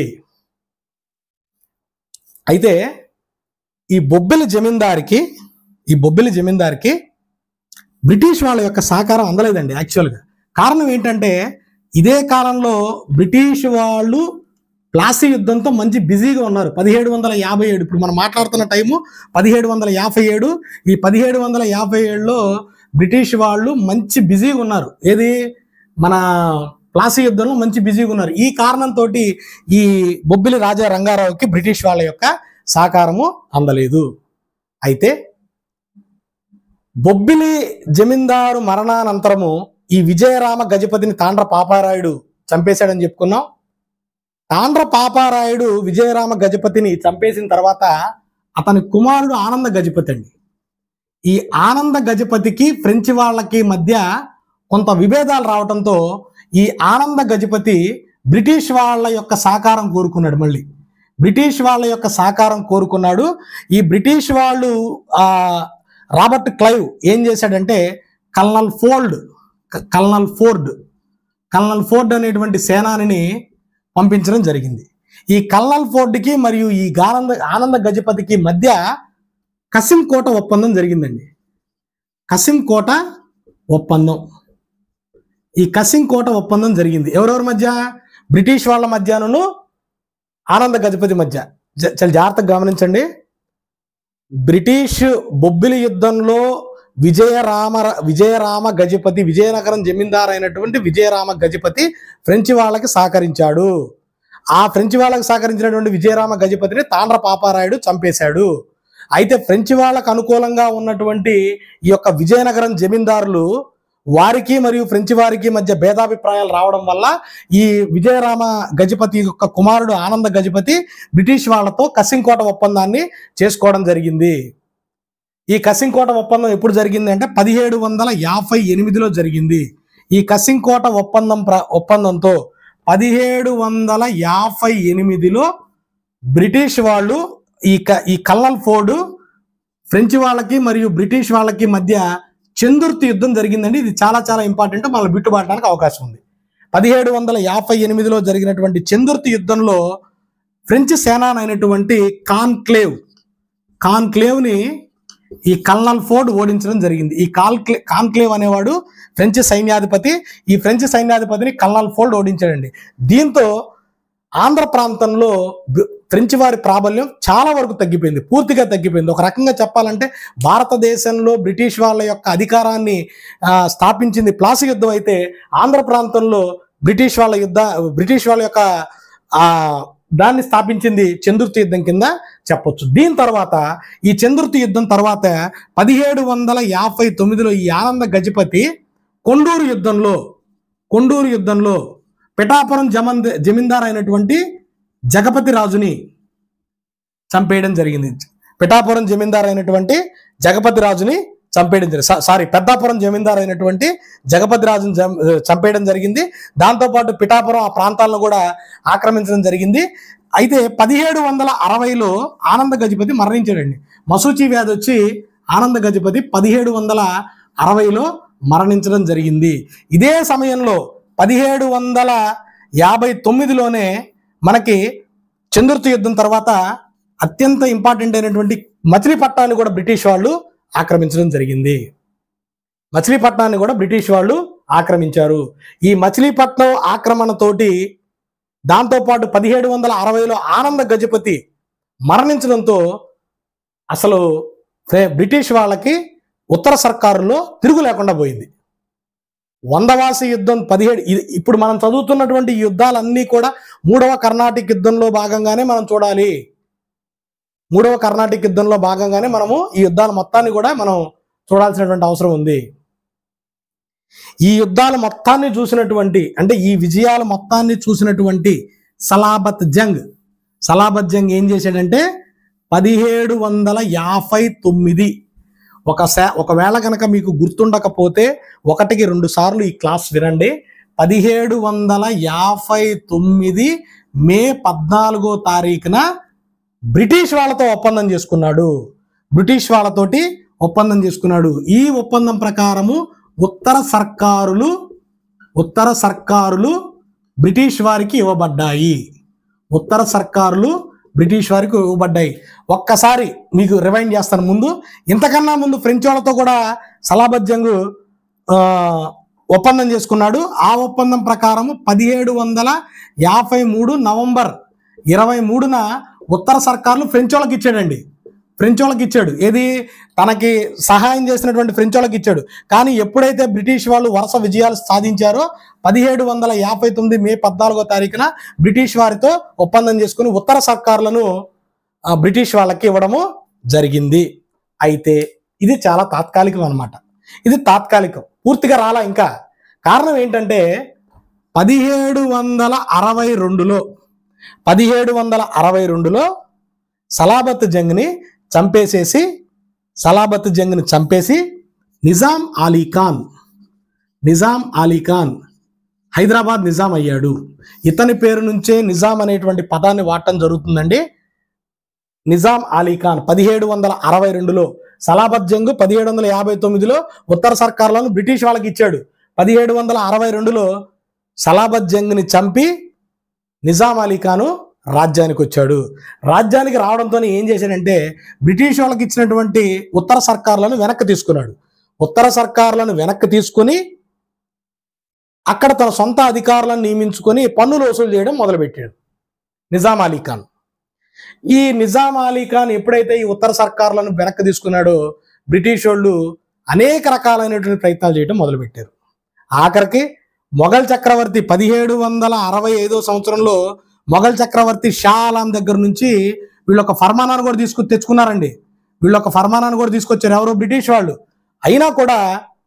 అయితే ఈ బొబ్బిలి జమీందారికి ఈ బొబ్బిలి జమీందారికి బ్రిటిష్ వాళ్ళ యొక్క సహకారం అందలేదండి యాక్చువల్గా కారణం ఏంటంటే ఇదే కాలంలో బ్రిటిష్ వాళ్ళు ప్లాసీ యుద్ధంతో మంచి బిజీగా ఉన్నారు పదిహేడు వందల యాభై ఏడు ఇప్పుడు మనం మాట్లాడుతున్న టైము పదిహేడు వందల యాభై ఏడు ఈ పదిహేడు వందల యాభై ఏడులో బ్రిటిష్ వాళ్ళు మంచి బిజీగా ఉన్నారు ఏది మన ప్లాసీ యుద్ధంలో మంచి బిజీగా ఉన్నారు ఈ కారణంతో ఈ బొబ్బిలి రాజా రంగారావుకి బ్రిటిష్ వాళ్ళ యొక్క సహకారము అందలేదు అయితే బొబ్బిలి జమీందారు మరణానంతరము ఈ విజయరామ గజపతిని తాండ్ర పాపారాయుడు చంపేశాడని చెప్పుకున్నాం తాండ్ర పాపారాయుడు విజయరామ గజపతిని చంపేసిన తర్వాత అతని కుమారుడు ఆనంద గజపతి అండి ఈ ఆనంద గజపతికి ఫ్రెంచ్ వాళ్ళకి మధ్య కొంత విభేదాలు రావడంతో ఈ ఆనంద గజపతి బ్రిటిష్ వాళ్ళ యొక్క సహకారం కోరుకున్నాడు మళ్ళీ బ్రిటిష్ వాళ్ళ యొక్క సహకారం కోరుకున్నాడు ఈ బ్రిటిష్ వాళ్ళు ఆ రాబర్ట్ క్లైవ్ ఏం చేశాడంటే కల్నల్ ఫోల్డ్ క- కల్నల్ ఫోర్డ్ కల్నల్ ఫోర్డ్ అనేటువంటి సేనానిని పంపించడం జరిగింది ఈ కల్నల్ ఫోర్డ్కి మరియు ఈ గానంద ఆనంద గజపతికి మధ్య కసిం కోట ఒప్పందం జరిగిందండి కసిం కోట ఒప్పందం ఈ కసిం కోట ఒప్పందం జరిగింది ఎవరెవరి మధ్య బ్రిటిష్ వాళ్ళ మధ్యను ఆనంద గజపతి మధ్య జ- చాలా జాగ్రత్తగా గమనించండి బ్రిటిష్ బొబ్బిలి యుద్ధంలో విజయరామ విజయరామ గజపతి విజయనగరం జమీందార్ అయినటువంటి విజయరామ గజపతి ఫ్రెంచ్ వాళ్ళకి సహకరించాడు ఆ ఫ్రెంచ్ వాళ్ళకి సహకరించినటువంటి విజయరామ గజపతిని తాండ్ర పాపారాయుడు చంపేశాడు అయితే ఫ్రెంచ్ వాళ్ళకు అనుకూలంగా ఉన్నటువంటి ఈ యొక్క విజయనగరం జమీందారులు వారికి మరియు ఫ్రెంచ్ వారికి మధ్య భేదాభిప్రాయాలు రావడం వల్ల ఈ విజయరామ గజపతి యొక్క కుమారుడు ఆనంద గజపతి బ్రిటిష్ వాళ్ళతో కసింకోట ఒప్పందాన్ని చేసుకోవడం జరిగింది ఈ కసింకోట ఒప్పందం ఎప్పుడు జరిగింది అంటే పదిహేడు వందల యాభై ఎనిమిదిలో జరిగింది ఈ కసింకోట ఒప్పందం ప్ర ఒప్పందంతో పదిహేడు వందల యాభై ఎనిమిదిలో బ్రిటిష్ వాళ్ళు ఈ క ఈ కల్లల్ ఫోర్డ్ ఫ్రెంచ్ వాళ్ళకి మరియు బ్రిటిష్ వాళ్ళకి మధ్య చందుర్తి యుద్ధం జరిగిందండి ఇది చాలా చాలా ఇంపార్టెంట్ మళ్ళీ బిట్టుబాటడానికి అవకాశం ఉంది పదిహేడు వందల యాభై ఎనిమిదిలో జరిగినటువంటి చందుర్తి యుద్ధంలో ఫ్రెంచ్ సేనానైనటువంటి కాన్క్లేవ్ కాన్క్లేవ్ని ఈ కల్నల్ ఫోర్డ్ ఓడించడం జరిగింది ఈ కాల్క్లే కాన్క్లేవ్ అనేవాడు ఫ్రెంచ్ సైన్యాధిపతి ఈ ఫ్రెంచ్ సైన్యాధిపతిని కల్నల్ ఫోర్డ్ ఓడించాడండి దీంతో ఆంధ్ర ప్రాంతంలో బ్రి- ఫ్రెంచ్ వారి ప్రాబల్యం చాలా వరకు తగ్గిపోయింది పూర్తిగా తగ్గిపోయింది ఒక రకంగా చెప్పాలంటే భారతదేశంలో బ్రిటిష్ వాళ్ళ యొక్క అధికారాన్ని ఆ, స్థాపించింది ప్లాసి యుద్ధం అయితే ఆంధ్ర ప్రాంతంలో బ్రిటిష్ వాళ్ళ యుద్ధ బ్రిటిష్ వాళ్ళ యొక్క ఆ దాన్ని స్థాపించింది చంద్రుతి యుద్ధం కింద చెప్పొచ్చు దీని తర్వాత ఈ చంద్రుతి యుద్ధం తర్వాత పదిహేడు వందల యాభై తొమ్మిదిలో ఈ ఆనంద గజపతి కొండూరు యుద్ధంలో కొండూరు యుద్ధంలో పిఠాపురం జమన్ జమీందార్ అయినటువంటి జగపతి రాజుని చంపేయడం జరిగింది పిఠాపురం జమీందార్ అయినటువంటి జగపతి రాజుని చంపేయడం జరిగింది సా- సారీ పెద్దాపురం జమీందార్ అయినటువంటి జగపతి రాజుని జం- చంపేయడం జరిగింది దాంతోపాటు పిఠాపురం ఆ ప్రాంతాలను కూడా ఆక్రమించడం జరిగింది అయితే పదిహేడు వందల అరవైలో ఆనంద గజపతి మరణించాడండి మసూచి వ్యాధి వచ్చి ఆనంద గజపతి పదిహేడు వందల అరవైలో మరణించడం జరిగింది ఇదే సమయంలో పదిహేడు వందల యాభై తొమ్మిదిలోనే మనకి చంద్రుతి యుద్ధం తర్వాత అత్యంత ఇంపార్టెంట్ అయినటువంటి మచిలీపట్నాన్ని కూడా బ్రిటిష్ వాళ్ళు ఆక్రమించడం జరిగింది మచిలీపట్నాన్ని కూడా బ్రిటిష్ వాళ్ళు ఆక్రమించారు ఈ మచిలీపట్నం ఆక్రమణతోటి దాంతోపాటు పదిహేడు వందల అరవైలో ఆనంద గజపతి మరణించడంతో అసలు ఫ్రే- బ్రిటిష్ వాళ్ళకి ఉత్తర సర్కారులో తిరుగు లేకుండా పోయింది వందవాసి యుద్ధం పదిహేడు ఇది- ఇప్పుడు మనం చదువుతున్నటువంటి ఈ యుద్ధాలన్నీ కూడా మూడవ కర్ణాటిక్ యుద్ధంలో భాగంగానే మనం చూడాలి మూడవ కర్ణాటిక్ యుద్ధంలో భాగంగానే మనము ఈ యుద్ధాల మొత్తాన్ని కూడా మనం చూడాల్సినటువంటి అవసరం ఉంది ఈ యుద్ధాల మొత్తాన్ని చూసినటువంటి అంటే ఈ విజయాల మొత్తాన్ని చూసినటువంటి సలాబత్ జంగ్ సలాబత్ జంగ్ ఏం చేశాడంటే పదిహేడు వందల యాభై తొమ్మిది ఒక శా ఒకవేళ కనుక మీకు గుర్తుండకపోతే ఒకటికి రెండు సార్లు ఈ క్లాస్ వినండి పదిహేడు వందల యాభై తొమ్మిది మే పద్నాలుగో తారీఖున బ్రిటిష్ వాళ్ళతో ఒప్పందం చేసుకున్నాడు బ్రిటిష్ వాళ్ళతోటి ఒప్పందం చేసుకున్నాడు ఈ ఒప్పందం ప్రకారము ఉత్తర సర్కారులు ఉత్తర సర్కారులు బ్రిటిష్ వారికి ఇవ్వబడ్డాయి ఉత్తర సర్కారులు బ్రిటిష్ వారికి ఇవ్వబడ్డాయి ఒక్కసారి మీకు రివైండ్ చేస్తాను ముందు ఇంతకన్నా ముందు ఫ్రెంచ్ వాళ్ళతో కూడా సలాబత్ జంగ్ ఆ, ఒప్పందం చేసుకున్నాడు ఆ ఒప్పందం ప్రకారము పదిహేడు వందల యాభై మూడు నవంబర్ ఇరవై మూడున ఉత్తర సర్కార్లు ఫ్రెంచ్ వాళ్ళకి ఇచ్చాడండి ఫ్రెంచ్ వాళ్ళకి ఇచ్చాడు ఏది తనకి సహాయం చేసినటువంటి ఫ్రెంచ్ వాళ్ళకి ఇచ్చాడు కానీ ఎప్పుడైతే బ్రిటిష్ వాళ్ళు వరుస విజయాలు సాధించారో పదిహేడు వందల యాభై తొమ్మిది మే పద్నాలుగో తారీఖున బ్రిటిష్ వారితో ఒప్పందం చేసుకుని ఉత్తర సర్కారులను ఆ, బ్రిటిష్ వాళ్ళకి ఇవ్వడము జరిగింది అయితే ఇది చాలా తాత్కాలికం అన్నమాట ఇది తాత్కాలికం పూర్తిగా రాలా ఇంకా కారణం ఏంటంటే పదిహేడు వందల అరవై రెండులో పదిహేడు వందల అరవై రెండులో సలాబత్ జంగ్ని చంపేసేసి సలాబత్ జంగ్ని చంపేసి నిజాం అలీ ఖాన్ నిజాం అలీ ఖాన్ హైదరాబాద్ నిజాం అయ్యాడు ఇతని పేరు నుంచే నిజాం అనేటువంటి పదాన్ని వాడటం జరుగుతుందండి నిజాం అలీ ఖాన్ పదిహేడు వందల అరవై రెండులో సలాబత్ జంగ్ పదిహేడు వందల యాభై తొమ్మిదిలో ఉత్తర సర్కార్లను బ్రిటిష్ వాళ్ళకి ఇచ్చాడు పదిహేడు వందల అరవై రెండులో సలాబత్ జంగ్ని చంపి నిజాం అలీ ఖాను రాజ్యానికి వచ్చాడు రాజ్యానికి రావడంతో ఏం చేశాడంటే బ్రిటిష్ వాళ్ళకి ఇచ్చినటువంటి ఉత్తర సర్కార్లను వెనక్కి తీసుకున్నాడు ఉత్తర సర్కార్లను వెనక్కి తీసుకొని అక్కడ తన సొంత అధికారులను నియమించుకొని పన్నులు వసూలు చేయడం మొదలుపెట్టాడు నిజాం అలీ ఖాన్ ఈ నిజాం అలీ ఖాన్ ఎప్పుడైతే ఈ ఉత్తర సర్కారులను వెనక్కి తీసుకున్నాడో బ్రిటిష్ వాళ్ళు అనేక రకాలైనటువంటి ప్రయత్నాలు చేయడం మొదలుపెట్టారు ఆఖరికి మొఘల్ చక్రవర్తి పదిహేడు వందల అరవై ఐదో సంవత్సరంలో మొఘల్ చక్రవర్తి షా ఆలం దగ్గర నుంచి వీళ్ళు ఒక ఫర్మానాన్ని కూడా తీసుకు తెచ్చుకున్నారండి వీళ్ళు ఒక ఫర్మానాన్ని కూడా తీసుకొచ్చారు ఎవరు బ్రిటిష్ వాళ్ళు అయినా కూడా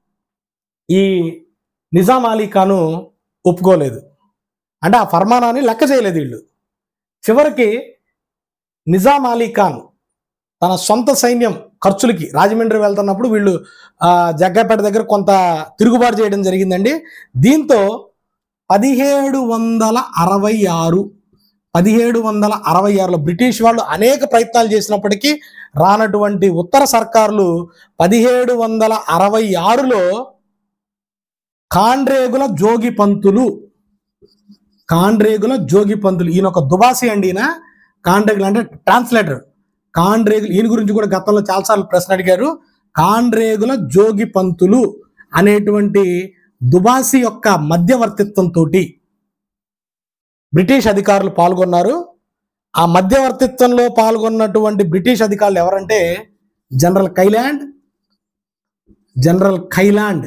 ఈ నిజాం అలీ ఖాను ఒప్పుకోలేదు అంటే ఆ ఫర్మానాన్ని లెక్క చేయలేదు వీళ్ళు చివరికి నిజాం అలీ ఖాన్ తన సొంత సైన్యం ఖర్చులకి రాజమండ్రి వెళ్తున్నప్పుడు వీళ్ళు ఆ, జగ్గపేట దగ్గర కొంత తిరుగుబాటు చేయడం జరిగిందండి దీంతో పదిహేడు వందల అరవై ఆరు పదిహేడు వందల అరవై ఆరులో బ్రిటిష్ వాళ్ళు అనేక ప్రయత్నాలు చేసినప్పటికీ రానటువంటి ఉత్తర సర్కారులు పదిహేడు వందల అరవై ఆరులో కాండ్రేగుల జోగి పంతులు కాండ్రేగుల జోగి పంతులు ఈయన ఒక దుబాసి అండి ఈయన కాండ్రేగులు అంటే ట్రాన్స్లేటర్ కాండ్రేగులు ఈయన గురించి కూడా గతంలో చాలాసార్లు ప్రశ్న అడిగారు కాండ్రేగుల జోగి పంతులు అనేటువంటి దుబాసి యొక్క మధ్యవర్తిత్వంతో బ్రిటిష్ అధికారులు పాల్గొన్నారు ఆ మధ్యవర్తిత్వంలో పాల్గొన్నటువంటి బ్రిటిష్ అధికారులు ఎవరంటే general Caillaud general Caillaud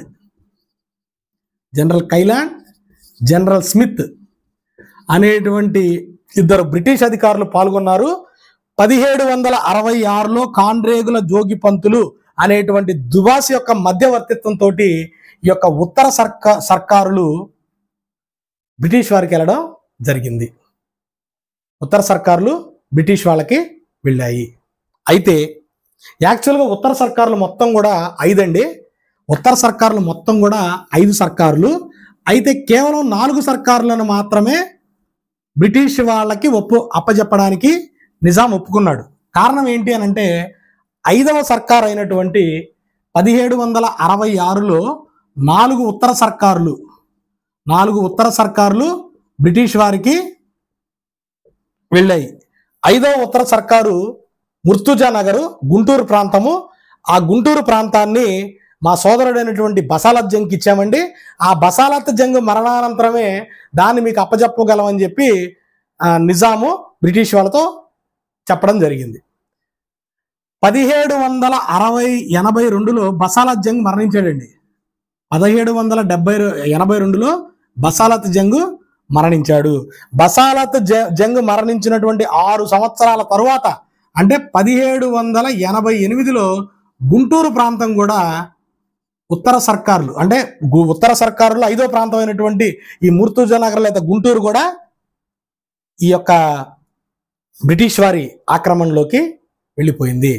general Caillaud general Smith అనేటువంటి ఇద్దరు బ్రిటిష్ అధికారులు పాల్గొన్నారు పదిహేడు వందల అరవై ఆరులో కాండ్రేగుల జోగి పంతులు అనేటువంటి దుబాస్ యొక్క మధ్యవర్తిత్వంతో ఈ యొక్క ఉత్తర సర్కా సర్కారులు బ్రిటిష్ వారికి వెళ్ళడం జరిగింది ఉత్తర సర్కారులు బ్రిటిష్ వాళ్ళకి వెళ్ళాయి అయితే యాక్చువల్గా ఉత్తర సర్కారులు మొత్తం కూడా ఐదండి ఉత్తర సర్కారులు మొత్తం కూడా ఐదు సర్కారులు అయితే కేవలం నాలుగు సర్కారులను మాత్రమే బ్రిటిష్ వాళ్ళకి ఒప్పు అప్పజెప్పడానికి నిజాం ఒప్పుకున్నాడు కారణం ఏంటి అని అంటే ఐదవ సర్కార్ అయినటువంటి పదిహేడు వందల అరవై ఆరులో నాలుగు ఉత్తర సర్కారులు నాలుగు ఉత్తర సర్కారులు బ్రిటిష్ వారికి వెళ్ళాయి ఐదవ ఉత్తర సర్కారు ముర్తుజా నగరు గుంటూరు ప్రాంతము ఆ గుంటూరు ప్రాంతాన్ని మా సోదరుడైనటువంటి బసాలత్ జంగ్కి ఇచ్చామండి ఆ బసాలత్ జంగ్ మరణానంతరమే దాన్ని మీకు అప్పజెప్పగలమని చెప్పి ఆ, నిజాము బ్రిటిష్ వాళ్ళతో చెప్పడం జరిగింది పదిహేడు వందల అరవై ఎనభై రెండులో బసాలత్ జంగ్ మరణించాడండి పదిహేడు వందల డెబ్బై ఎనభై రెండులో బసాలత్ జంగ్ మరణించాడు బసాలత్ జ- జంగ్ మరణించినటువంటి ఆరు సంవత్సరాల తరువాత అంటే పదిహేడు వందల ఎనభై ఎనిమిదిలో గుంటూరు ప్రాంతం కూడా ఉత్తర సర్కారులు అంటే గు- ఉత్తర సర్కారులో ఐదో ప్రాంతమైనటువంటి ఈ మూర్తుజా నగర్ లేదా గుంటూరు కూడా ఈ యొక్క బ్రిటిష్ వారి ఆక్రమణలోకి వెళ్ళిపోయింది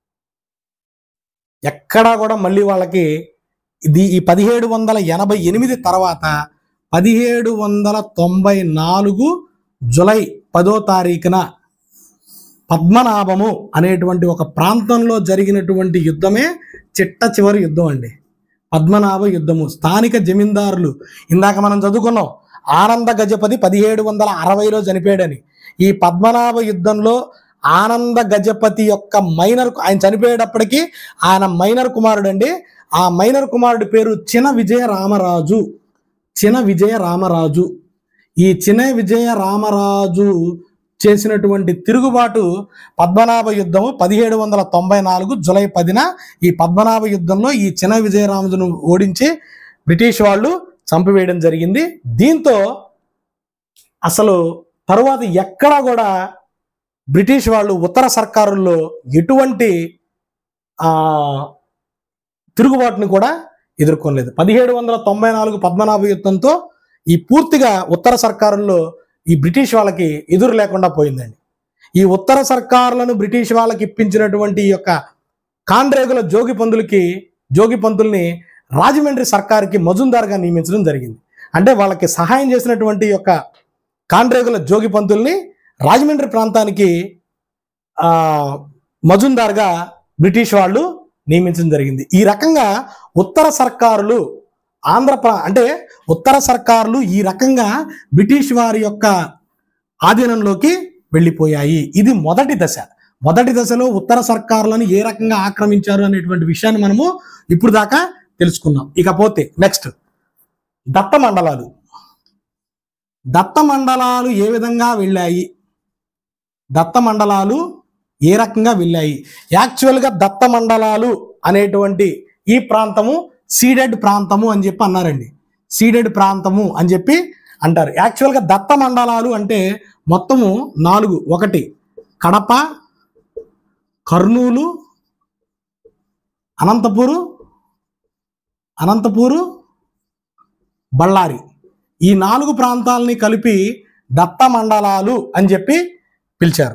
ఎక్కడా కూడా మళ్ళీ వాళ్ళకి ఇది ఈ పదిహేడు వందల ఎనభై ఎనిమిది తర్వాత పదిహేడు వందల తొంభై నాలుగు జులై పదో తారీఖున పద్మనాభము అనేటువంటి ఒక ప్రాంతంలో జరిగినటువంటి యుద్ధమే చిట్ట చివరి యుద్ధం అండి పద్మనాభ యుద్ధము స్థానిక జమీందారులు ఇందాక మనం చదువుకున్నాం ఆనంద గజపతి పదిహేడు వందల అరవైలో చనిపోయాడని ఈ పద్మనాభ యుద్ధంలో ఆనంద గజపతి యొక్క మైనర్ ఆయన చనిపోయేటప్పటికి ఆయన మైనర్ కుమారుడు అండి ఆ మైనర్ కుమారుడి పేరు చిన విజయ రామరాజు చిన విజయ రామరాజు ఈ చిన విజయ రామరాజు చేసినటువంటి తిరుగుబాటు పద్మనాభ యుద్ధము పదిహేడు వందల తొంభై నాలుగు జులై పదిన ఈ పద్మనాభ యుద్ధంలో ఈ చిన విజయరామజును ఓడించి బ్రిటిష్ వాళ్ళు చంపివేయడం జరిగింది దీంతో అసలు తరువాత ఎక్కడా కూడా బ్రిటిష్ వాళ్ళు ఉత్తర సర్కారుల్లో ఎటువంటి ఆ, తిరుగుబాటుని కూడా ఎదుర్కొనలేదు పదిహేడు వందల తొంభై నాలుగు పద్మనాభ యుద్ధంతో ఈ పూర్తిగా ఉత్తర సర్కారుల్లో ఈ బ్రిటిష్ వాళ్ళకి ఎదురు లేకుండా పోయిందండి ఈ ఉత్తర సర్కారులను బ్రిటిష్ వాళ్ళకి ఇప్పించినటువంటి ఈ యొక్క కాండ్రేగుల జోగి పందులకి జోగి పంతుల్ని రాజమండ్రి సర్కార్కి మజుందార్గా నియమించడం జరిగింది అంటే వాళ్ళకి సహాయం చేసినటువంటి ఈ యొక్క కాండ్రేగుల జోగి పంతుల్ని రాజమండ్రి ప్రాంతానికి ఆ, మజుందార్గా బ్రిటిష్ వాళ్ళు నియమించడం జరిగింది ఈ రకంగా ఉత్తర సర్కారులు ఆంధ్ర ప్రా- అంటే ఉత్తర సర్కారులు ఈ రకంగా బ్రిటిష్ వారి యొక్క ఆధీనంలోకి వెళ్ళిపోయాయి ఇది మొదటి దశ మొదటి దశలో ఉత్తర సర్కారులను ఏ రకంగా ఆక్రమించారు అనేటువంటి విషయాన్ని మనము ఇప్పుడు దాకా తెలుసుకున్నాం ఇకపోతే నెక్స్ట్ దత్త మండలాలు దత్త మండలాలు ఏ విధంగా వెళ్ళాయి దత్త మండలాలు ఏ రకంగా వెళ్ళాయి యాక్చువల్గా దత్త మండలాలు అనేటువంటి ఈ ప్రాంతము సీడెడ్ ప్రాంతము అని చెప్పి అన్నారండి సీడెడ్ ప్రాంతము అని చెప్పి అంటారు యాక్చువల్గా దత్త మండలాలు అంటే మొత్తము నాలుగు ఒకటి కడప కర్నూలు అనంతపూరు అనంతపూరు బళ్ళారి ఈ నాలుగు ప్రాంతాలని కలిపి దత్త మండలాలు అని చెప్పి పిలిచారు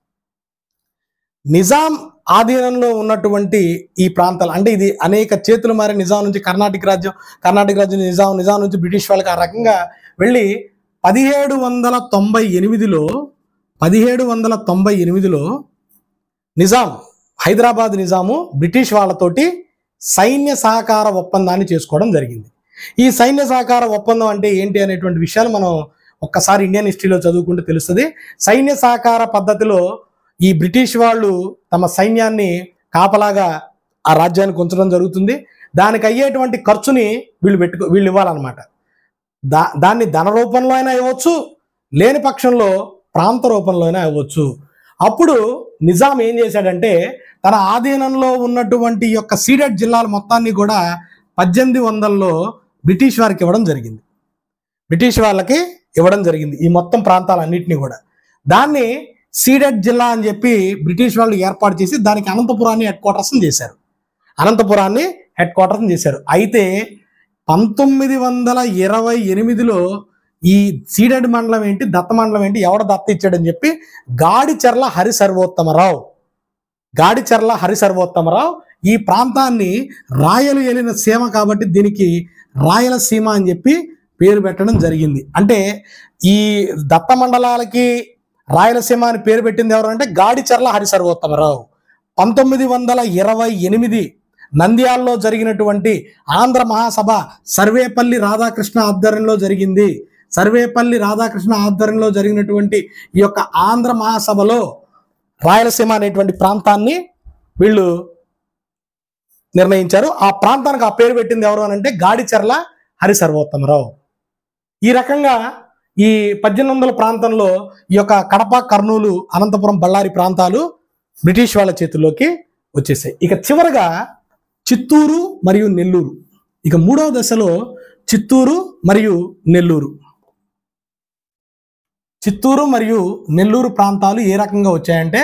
నిజాం ఆధీనంలో ఉన్నటువంటి ఈ ప్రాంతాలు అంటే ఇది అనేక చేతులు మారి నిజాం నుంచి కర్ణాటక రాజ్యం కర్ణాటక రాజ్యం నుంచి నిజాం నిజాం నుంచి బ్రిటిష్ వాళ్ళకి ఆ రకంగా వెళ్ళి పదిహేడు వందల తొంభై ఎనిమిదిలో పదిహేడు వందల తొంభై ఎనిమిదిలో నిజాం హైదరాబాద్ నిజాము బ్రిటిష్ వాళ్ళతోటి సైన్య సహకార ఒప్పందాన్ని చేసుకోవడం జరిగింది ఈ సైన్య సహకార ఒప్పందం అంటే ఏంటి అనేటువంటి విషయాలు మనం ఒక్కసారి ఇండియన్ హిస్టరీలో చదువుకుంటే తెలుస్తుంది సైన్య సహకార పద్ధతిలో ఈ బ్రిటిష్ వాళ్ళు తమ సైన్యాన్ని కాపలాగా ఆ రాజ్యానికి ఉంచడం జరుగుతుంది దానికి అయ్యేటువంటి ఖర్చుని వీళ్ళు పెట్టుకో వీళ్ళు ఇవ్వాలన్నమాట దా దాన్ని ధన రూపంలో అయినా ఇవ్వచ్చు లేని పక్షంలో ప్రాంత రూపంలో అయినా ఇవ్వచ్చు అప్పుడు నిజాం ఏం చేశాడంటే తన ఆధీనంలో ఉన్నటువంటి ఈ యొక్క సీడెడ్ జిల్లాల మొత్తాన్ని కూడా పద్దెనిమిది వందల్లో బ్రిటిష్ వారికి ఇవ్వడం జరిగింది బ్రిటిష్ వాళ్ళకి ఇవ్వడం జరిగింది ఈ మొత్తం ప్రాంతాలన్నింటినీ కూడా దాన్ని సీడెడ్ జిల్లా అని చెప్పి బ్రిటిష్ వాళ్ళు ఏర్పాటు చేసి దానికి అనంతపురాన్ని హెడ్ క్వార్టర్స్ చేశారు అనంతపురాన్ని హెడ్ క్వార్టర్స్ చేశారు అయితే పంతొమ్మిది వందల ఇరవై ఎనిమిదిలో ఈ సీడెడ్ మండలం ఏంటి దత్త మండలం ఏంటి ఎవడ దత్త ఇచ్చాడని చెప్పి గాడిచెర్ల హరి సర్వోత్తమరావు గాడిచెర్ల హరి సర్వోత్తమరావు ఈ ప్రాంతాన్ని రాయలు ఏలిన సీమ కాబట్టి దీనికి రాయలసీమ అని చెప్పి పేరు పెట్టడం జరిగింది అంటే ఈ దత్త మండలాలకి రాయలసీమ అని పేరు పెట్టింది ఎవరంటే గాడిచెర్ల హరి సర్వోత్తమరావు పంతొమ్మిది వందల ఇరవై ఎనిమిది నంద్యాలలో జరిగినటువంటి ఆంధ్ర మహాసభ సర్వేపల్లి రాధాకృష్ణ ఆధ్వర్యంలో జరిగింది సర్వేపల్లి రాధాకృష్ణ ఆధ్వర్యంలో జరిగినటువంటి ఈ యొక్క ఆంధ్ర మహాసభలో రాయలసీమ అనేటువంటి ప్రాంతాన్ని వీళ్ళు నిర్ణయించారు ఆ ప్రాంతానికి ఆ పేరు పెట్టింది ఎవరు అని అంటే గాడిచెర్ల హరి సర్వోత్తమరావు ఈ రకంగా ఈ పద్దెనిమిది వందల ప్రాంతంలో ఈ యొక్క కడప కర్నూలు అనంతపురం బళ్ళారి ప్రాంతాలు బ్రిటిష్ వాళ్ళ చేతుల్లోకి వచ్చేసాయి ఇక చివరగా చిత్తూరు మరియు నెల్లూరు ఇక మూడవ దశలో చిత్తూరు మరియు నెల్లూరు చిత్తూరు మరియు నెల్లూరు ప్రాంతాలు ఏ రకంగా వచ్చాయంటే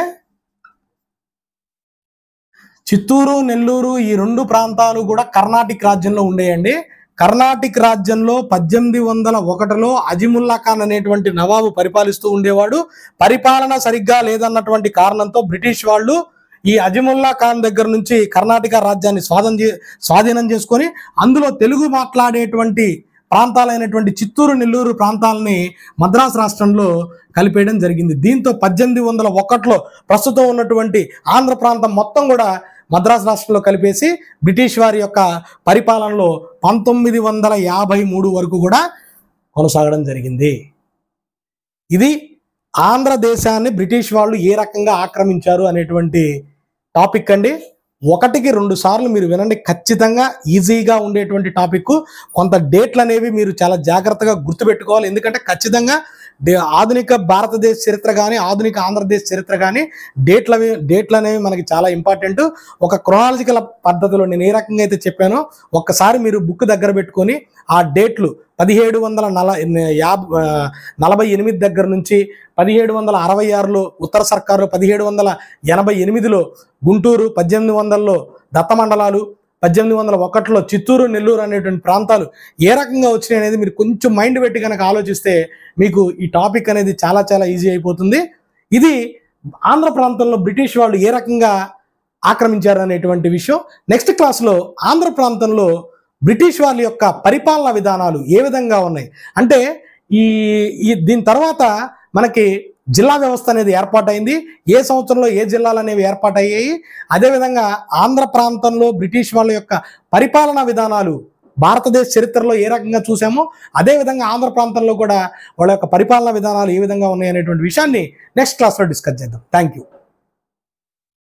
చిత్తూరు నెల్లూరు ఈ రెండు ప్రాంతాలు కూడా కర్ణాటక రాజ్యంలో ఉండేయండి కర్ణాటిక్ రాజ్యంలో పద్దెనిమిది వందల ఒకటిలో అజిముల్లా ఖాన్ అనేటువంటి నవాబు పరిపాలిస్తూ ఉండేవాడు పరిపాలన సరిగ్గా లేదన్నటువంటి కారణంతో బ్రిటిష్ వాళ్ళు ఈ అజిముల్లా ఖాన్ దగ్గర నుంచి కర్ణాటక రాజ్యాన్ని స్వాధీనం చే స్వాధీనం చేసుకొని అందులో తెలుగు మాట్లాడేటువంటి ప్రాంతాలైనటువంటి చిత్తూరు నెల్లూరు ప్రాంతాలని మద్రాసు రాష్ట్రంలో కలిపేయడం జరిగింది దీంతో పద్దెనిమిది వందల ఒకటిలో ప్రస్తుతం ఉన్నటువంటి ఆంధ్ర ప్రాంతం మొత్తం కూడా మద్రాసు రాష్ట్రంలో కలిపేసి బ్రిటిష్ వారి యొక్క పరిపాలనలో పంతొమ్మిది వందల యాభై మూడు వరకు కూడా కొనసాగడం జరిగింది ఇది ఆంధ్రదేశాన్ని బ్రిటిష్ వాళ్ళు ఏ రకంగా ఆక్రమించారు అనేటువంటి టాపిక్ అండి ఒకటికి రెండు సార్లు మీరు వినండి ఖచ్చితంగా ఈజీగా ఉండేటువంటి టాపిక్ కొంత డేట్లు అనేవి మీరు చాలా జాగ్రత్తగా గుర్తుపెట్టుకోవాలి ఎందుకంటే ఖచ్చితంగా డే- ఆధునిక భారతదేశ చరిత్ర కానీ ఆధునిక ఆంధ్రదేశ్ చరిత్ర కానీ డేట్లు అవి డేట్లు అనేవి మనకి చాలా ఇంపార్టెంట్ ఒక క్రొనాలజికల్ పద్ధతిలో నేను ఏ రకంగా అయితే చెప్పానో ఒక్కసారి మీరు బుక్ దగ్గర పెట్టుకొని ఆ డేట్లు పదిహేడు వందల నల యాభై ఆ, నలభై ఎనిమిది దగ్గర నుంచి పదిహేడు వందల అరవై ఆరులో ఉత్తర సర్కారు పదిహేడు వందల ఎనభై ఎనిమిదిలో గుంటూరు పద్దెనిమిది వందలలో దత్తమండలాలు పద్దెనిమిది వందల ఒకటిలో చిత్తూరు నెల్లూరు అనేటువంటి ప్రాంతాలు ఏ రకంగా వచ్చినాయి అనేది మీరు కొంచెం మైండ్ పెట్టి కనుక ఆలోచిస్తే మీకు ఈ టాపిక్ అనేది చాలా చాలా ఈజీ అయిపోతుంది ఇది ఆంధ్ర ప్రాంతంలో బ్రిటిష్ వాళ్ళు ఏ రకంగా ఆక్రమించారు అనేటువంటి విషయం నెక్స్ట్ క్లాస్లో ఆంధ్ర ప్రాంతంలో బ్రిటిష్ వాళ్ళ యొక్క పరిపాలనా విధానాలు ఏ విధంగా ఉన్నాయి అంటే ఈ ఈ దీని తర్వాత మనకి జిల్లా వ్యవస్థ అనేది ఏర్పాటైంది ఏ సంవత్సరంలో ఏ జిల్లాలు అనేవి ఏర్పాటయ్యాయి అదేవిధంగా ఆంధ్ర ప్రాంతంలో బ్రిటిష్ వాళ్ళ యొక్క పరిపాలనా విధానాలు భారతదేశ చరిత్రలో ఏ రకంగా చూసామో అదేవిధంగా ఆంధ్ర ప్రాంతంలో కూడా వాళ్ళ యొక్క పరిపాలనా విధానాలు ఏ విధంగా ఉన్నాయి అనేటువంటి విషయాన్ని నెక్స్ట్ క్లాస్లో డిస్కస్ చేద్దాం థ్యాంక్ యూ